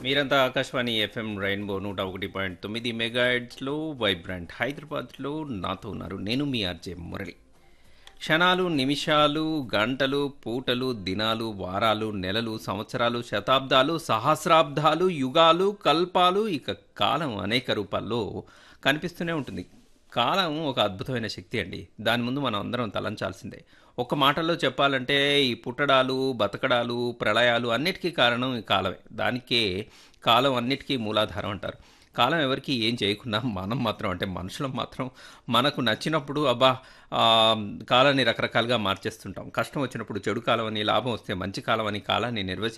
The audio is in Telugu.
మీరంతా ఆకాశవాణి ఎఫ్ఎం రెయిన్బో నూట ఒకటి పాయింట్ తొమ్మిది మెగాహెడ్స్లో వైబ్రెంట్ హైదరాబాద్లో నాతో ఉన్నారు నేను మీ ఆర్జే మురళి క్షణాలు నిమిషాలు గంటలు పూటలు దినాలు వారాలు నెలలు సంవత్సరాలు శతాబ్దాలు సహస్రాబ్దాలు యుగాలు కల్పాలు ఇక కాలం అనేక రూపాల్లో కనిపిస్తూనే ఉంటుంది కాలం ఒక అద్భుతమైన శక్తి అండి దాని ముందు మనం అందరం తలంచాల్సిందే ఒక మాటలో చెప్పాలంటే ఈ పుట్టడాలు బతకడాలు ప్రళయాలు అన్నిటికీ కారణం ఈ కాలమే దానికే కాలం అన్నిటికీ మూలాధారం అంటారు కాలం ఎవరికి ఏం చేయకుండా మనం మాత్రం అంటే మనుషులం మాత్రం మనకు నచ్చినప్పుడు అబ్బా ఆ, కాలాన్ని రకరకాలుగా మార్చేస్తుంటాం కష్టం వచ్చినప్పుడు చెడు కాలం అని లాభం వస్తే మంచి కాలం అని కాలాన్ని నిర్వచి